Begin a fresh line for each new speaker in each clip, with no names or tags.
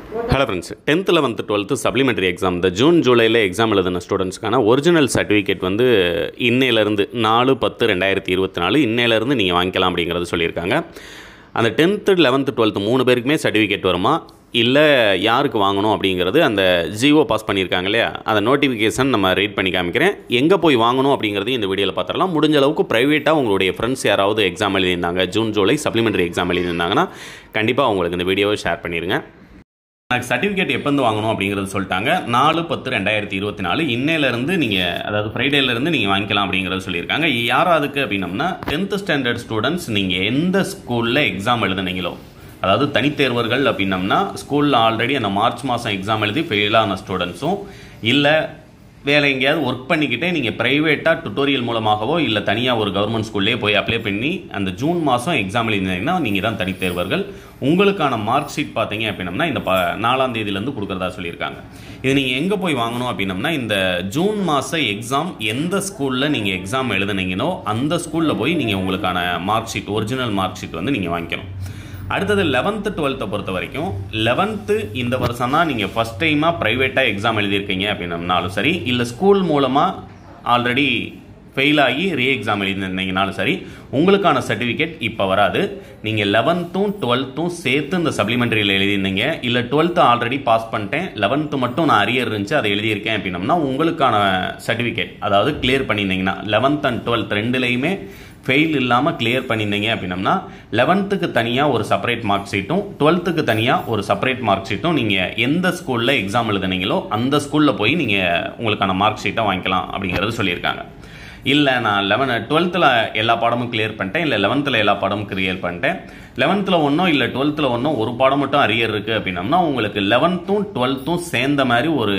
hello friends tenth eleventh twelfth supplementary exam இந்த June ஜூலையில் exam எழுதின ஸ்டூடெண்ட்ஸ்க்கான ஒரிஜினல் சர்டிஃபிகேட் வந்து இன்னையிலேருந்து நாலு பத்து ரெண்டாயிரத்தி இருபத்தி நாலு இன்னையிலேருந்து நீங்கள் வாங்கிக்கலாம் அப்படிங்கிறது சொல்லியிருக்காங்க அந்த டென்த்து லெவன்த்து டுவெல்த்து மூணு பேருக்குமே சர்டிஃபிகேட் வருமா இல்லை யாருக்கு வாங்கணும் அப்படிங்கிறது அந்த ஜிஓ பாஸ் பண்ணியிருக்காங்க இல்லையா அந்த நோட்டிஃபிகேஷன் நம்ம ரீட் பண்ணி காமிக்கிறேன் எங்கே போய் வாங்கணும் அப்படிங்கிறதையும் இந்த வீடியோவில் பார்த்துடலாம் முடிஞ்ச அளவுக்கு ப்ரைவேட்டாக உங்களுடைய ஃப்ரெண்ட்ஸ் யாராவது எக்ஸாம் எழுதியிருந்தாங்க ஜூன் ஜூலை சப்ளிமெண்டரி எக்ஸாம் எழுதியிருந்தாங்கன்னா கண்டிப்பாக உங்களுக்கு இந்த வீடியோவை ஷேர் பண்ணிடுங்க எனக்கு சர்டிஃபிகேட் எப்போந்து வாங்கணும் அப்படிங்கிறது சொல்லிட்டாங்க நாலு பத்து ரெண்டாயிரத்தி இருபத்தி நாலு இன்னையிலேருந்து நீங்கள் அதாவது ஃப்ரைடேலேருந்து நீங்கள் வாங்கிக்கலாம் அப்படிங்கிறது சொல்லியிருக்காங்க யார் அதுக்கு அப்படின்னம்னா டென்த்து ஸ்டாண்டர்ட் ஸ்டூடெண்ட்ஸ் நீங்கள் எந்த ஸ்கூலில் எக்ஸாம் எழுதுனீங்களோ அதாவது தனித்தேர்வர்கள் அப்படின்னம்னா ஸ்கூலில் ஆல்ரெடி அந்த மார்ச் மாதம் எக்ஸாம் எழுதி ஃபெயிலான ஸ்டூடெண்ட்ஸும் இல்லை வேலை எங்கேயாவது ஒர்க் பண்ணிக்கிட்டே நீங்கள் ப்ரைவேட்டாக டுட்டோரியல் மூலமாகவோ இல்லை தனியாக ஒரு கவர்மெண்ட் ஸ்கூல்லேயே போய் அப்ளை பண்ணி அந்த ஜூன் மாதம் எக்ஸாம் எழுதினீங்கன்னா நீங்கள் தான் தனித்தேர்வர்கள் உங்களுக்கான மார்க் ஷீட் பார்த்தீங்க அப்படின்னம்னா இந்த ப நாலாம் தேதியிலேருந்து கொடுக்குறதா சொல்லியிருக்காங்க இது நீங்கள் எங்கே போய் வாங்கணும் அப்படின்னம்னா இந்த ஜூன் மாத எக்ஸாம் எந்த ஸ்கூலில் நீங்கள் எக்ஸாம் எழுதுனீங்களோ அந்த ஸ்கூலில் போய் நீங்கள் உங்களுக்கான mark sheet original mark sheet வந்து நீங்கள் வாங்கிக்கணும் அடுத்தது லெவன்த்து டுவெல்த்தை பொறுத்த வரைக்கும் லெவன்த்து இந்த வருஷம் தான் நீங்கள் ஃபஸ்ட் டைமாக ப்ரைவேட்டாக எக்ஸாம் எழுதியிருக்கீங்க அப்படின்னம்னாலும் சரி இல்லை ஸ்கூல் மூலமாக ஆல்ரெடி ஃபெயில் ஆகி ரீ எக்ஸாம் எழுதியிருந்தீங்கனாலும் சரி உங்களுக்கான சர்டிஃபிகேட் இப்போ வராது நீங்கள் லெவன்த்தும் டுவெல்த்தும் சேர்த்து இந்த சப்ளிமெண்ட்ரியில் எழுதியிருந்தீங்க இல்லை டுவெல்த்து ஆல்ரெடி பாஸ் பண்ணிட்டேன் லெவன்த்து மட்டும் நான் அரியர் இருந்துச்சு அதை எழுதியிருக்கேன் அப்படின்னம்னா உங்களுக்கான சர்டிஃபிகேட் அதாவது கிளியர் பண்ணியிருந்தீங்கன்னா லெவன்த் அண்ட் டுவெல்த் ரெண்டுலேயுமே ஃபெயில் இல்லாமல் கிளியர் பண்ணியிருந்தீங்க அப்படின்னம்னா லெவன்த்துக்கு தனியாக ஒரு செப்பரேட் மார்க் ஷீட்டும் டுவெல்த்துக்கு தனியாக ஒரு செப்பரேட் மார்க் ஷீட்டும் நீங்கள் எந்த ஸ்கூலில் எக்ஸாம் எழுதுனீங்களோ அந்த ஸ்கூலில் போய் நீங்கள் உங்களுக்கான மார்க் ஷீட்டை வாங்கிக்கலாம் அப்படிங்கிறது சொல்லியிருக்காங்க இல்லை நான் லெவன் டுவெல்த்தில் எல்லா பாடமும் கிளியர் பண்ணிட்டேன் இல்லை லெவன்த்தில் எல்லா பாடமும் கிளியர் பண்ணிட்டேன் லெவன்த்தில் ஒன்றும் இல்லை டுவெல்த்தில் ஒன்றும் ஒரு பாடம் மட்டும் அரியர் இருக்குது அப்படின்னம்னா உங்களுக்கு லெவன்த்தும் டுவெல்த்தும் சேர்ந்த மாதிரி ஒரு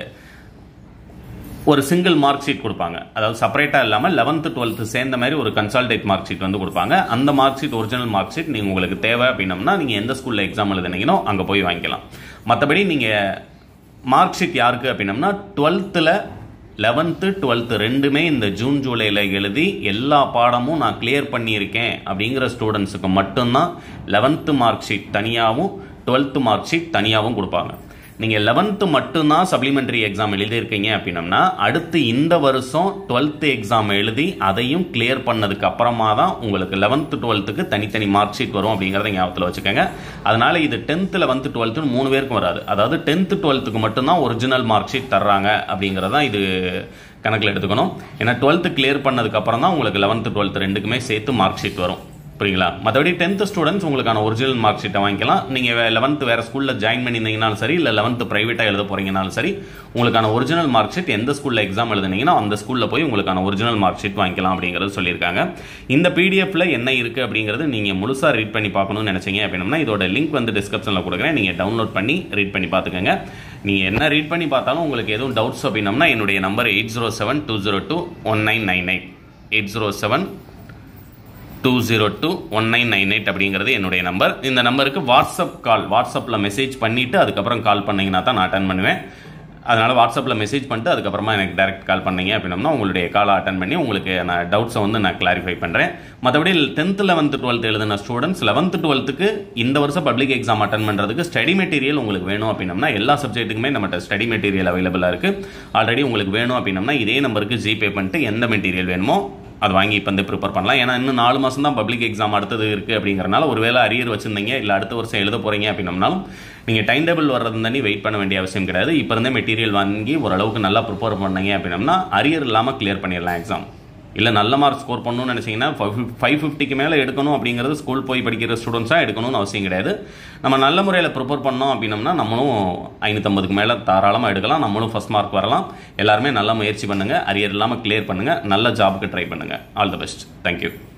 ஒரு சிங்கிள் மார்க் ஷீட் கொடுப்பாங்க அதாவது செப்பரேட்டாக இல்லாமல் லெவன்த்து டுவெல்த்து சேர்ந்த மாதிரி ஒரு கன்சால்டேட் மார்க் ஷீட் வந்து கொடுப்பாங்க அந்த mark sheet original mark sheet நீங்கள் உங்களுக்கு தேவை அப்படின்னம்னா நீங்கள் எந்த ஸ்கூலில் எக்ஸாம் எழுதுனீங்களோ அங்கே போய் வாங்கிக்கலாம் மற்றபடி நீங்கள் மார்க் ஷீட் யாருக்கு அப்படின்னம்னா டுவெல்த்தில் லெவன்த்து டுவெல்த்து ரெண்டுமே இந்த ஜூன் ஜூலையில் எழுதி எல்லா பாடமும் நான் கிளியர் பண்ணியிருக்கேன் அப்படிங்கிற ஸ்டூடெண்ட்ஸுக்கு மட்டும்தான் லெவன்த்து மார்க் ஷீட் தனியாகவும் டுவெல்த்து மார்க் ஷீட் தனியாகவும் கொடுப்பாங்க நீங்கள் லெவன்த்து மட்டும்தான் சப்ளிமெண்டரி எக்ஸாம் எழுதியிருக்கீங்க அப்படின்னம்னா அடுத்து இந்த வருஷம் டுவெல்த்து எக்ஸாம் எழுதி அதையும் கிளியர் பண்ணதுக்கு அப்புறமா தான் உங்களுக்கு லெவன்த்து டுவெல்த்துக்கு தனித்தனி மார்க் ஷீட் வரும் அப்படிங்கிறத ஞாபகத்தில் வச்சுக்கோங்க அதனால இது டென்த்து லெவன்த்து டுவெல்த்து மூணு பேருக்கும் வராது அதாவது டென்த்து டுவெல்த்துக்கு மட்டும்தான் ஒரிஜினல் மார்க் ஷீட் தர்றாங்க அப்படிங்கிறதான் இது கணக்கில் எடுத்துக்கணும் ஏன்னா டுவெல்த்து கிளியர் பண்ணதுக்கு அப்புறம் தான் உங்களுக்கு லெவன்த்து டுவெல்த்து ரெண்டுக்குமே சேர்த்து மார்க் ஷீட் வரும் புரியுங்களா மற்றபடி டென்த்து ஸ்டூடெண்ட்ஸ் உங்களுக்கான ஒரிஜினல் மார்க் ஷீட்டை வாங்கிக்கலாம் நீங்கள் லெவன்த்து வேறு ஸ்கூலில் ஜாயின் பண்ணியிருந்தீங்கனாலும் சரி இல்லை லெவன்த்து ப்ரைவேட்டாக எழுத போகிறீங்கனாலும் சரி உங்களுக்கான ஒரிஜினல் மார்க் ஷீட் எந்த ஸ்கூலில் எக்ஸாம் எழுதுனீங்கன்னா அந்த ஸ்கூலில் போய் உங்களுக்கான ஒரிஜினல் மார்க் ஷீட் வாங்கிக்கலாம் அப்படிங்கிறது சொல்லியிருக்காங்க இந்த பிடிஎஃப்ல என்ன இருக்குது அப்படிங்கிறது நீங்கள் முழுசாக ரீட் பண்ணி பார்க்கணும்னு நினச்சிங்க அப்படின்னா இதோட லிங்க் வந்து டிஸ்கிரிப்ஷனில் கொடுக்குறேன் நீங்கள் டவுன்லோட் பண்ணி ரீட் பண்ணி பார்த்துக்கோங்க நீங்கள் என்ன ரீட் பண்ணி பார்த்தாலும் உங்களுக்கு எதுவும் டவுட்ஸ் அப்படின்னம்னா என்னுடைய number eight zero seven two zero two one nine nine eight eight zero seven two zero two one nine nine eight அப்படிங்கிறது என்னுடைய நம்பர் இந்த நம்பருக்கு வாட்ஸ்அப் கால் வாட்ஸ்அப்பில் மெசேஜ் பண்ணிவிட்டு அதுக்கப்புறம் கால் பண்ணிங்கன்னா தான் நான் அட்டன் பண்ணுவேன் அதனால் வாட்ஸ்அப்பில் மெசேஜ் பண்ணிட்டு அதுக்கப்புறமா எனக்கு டேரக்ட் கால் பண்ணீங்க அப்படின்னம்னா உங்களுடைய காலை அட்டன் பண்ணி உங்களுக்கு நான் டவுட்ஸை வந்து நான் கிளாரிஃபை பண்ணுறேன் மற்றபடி டென்த்து லெவன்த்து டுவெல்த் எழுதின ஸ்டூடெண்ட்ஸ் லெவன்த்து டுவெல்த்துக்கு இந்த வருஷம் பப்ளிக் எக்ஸாம் அட்டன் பண்ணுறதுக்கு ஸ்டடி மெட்டீரியல் உங்களுக்கு வேணும் அப்படின்னம்னா எல்லா சப்ஜெக்ட்டுக்குமே நம்மகிட்ட ஸ்டடி மெட்டீரியல் அவைலபிளாக இருக்குது ஆல்ரெடி உங்களுக்கு வேணும் அப்படின்னம்னா இதே நம்பருக்கு ஜிபே பண்ணிட்டு எந்த மெட்டீரியல் வேணுமோ அது வாங்கி இப்போ வந்து ப்ரிப்பேர் பண்ணலாம் ஏன்னா இன்னும் நாலு மாதம் தான் பப்ளிக் எக்ஸாம் அடுத்தது இருக்குது அப்படிங்கிறனால ஒரு வேளை அரியர் வச்சுருந்தீங்க இல்லை அடுத்த வருஷம் எழுத போகிறீங்க அப்படின்னம்னாலும் நீங்கள் டைம் டேபிள் வர்றது தண்ணி வெயிட் பண்ண வேண்டிய அவசியம் கிடையாது இப்போ இருந்தே மெட்டீரியல் வாங்கி ஓரளவுக்கு நல்லா ப்ரிப்பேர் பண்ணீங்க அப்படின்னம்னா அரியர் இல்லாமல் கிளியர் பண்ணிடலாம் எக்ஸாம் இல்லை நல்ல மார்க் ஸ்கோர் பண்ணணும்னு நினச்சிங்கன்னா ஃபைவ் ஃபிஃப்டிக்கு மேலே எடுக்கணும் அப்படிங்கிறது ஸ்கூல் போய் படிக்கிற ஸ்டூடெண்ட்ஸாக எடுக்கணும்னு அவசியம் கிடையாது நம்ம நல்ல முறையில் ப்ரிப்பேர் பண்ணோம் அப்படின்னம்னா நம்மளும் ஐநூற்றம்பதுக்கு மேலே தாராளமாக எடுக்கலாம் நம்மளும் ஃபஸ்ட் மார்க் வரலாம் எல்லாருமே நல்லா முயற்சி பண்ணுங்கள் அரியர் இல்லாமல் கிளியர் பண்ணுங்கள் நல்ல ஜாபுக்கு ட்ரை பண்ணுங்கள் ஆல் தி பெஸ்ட் தேங்க்யூ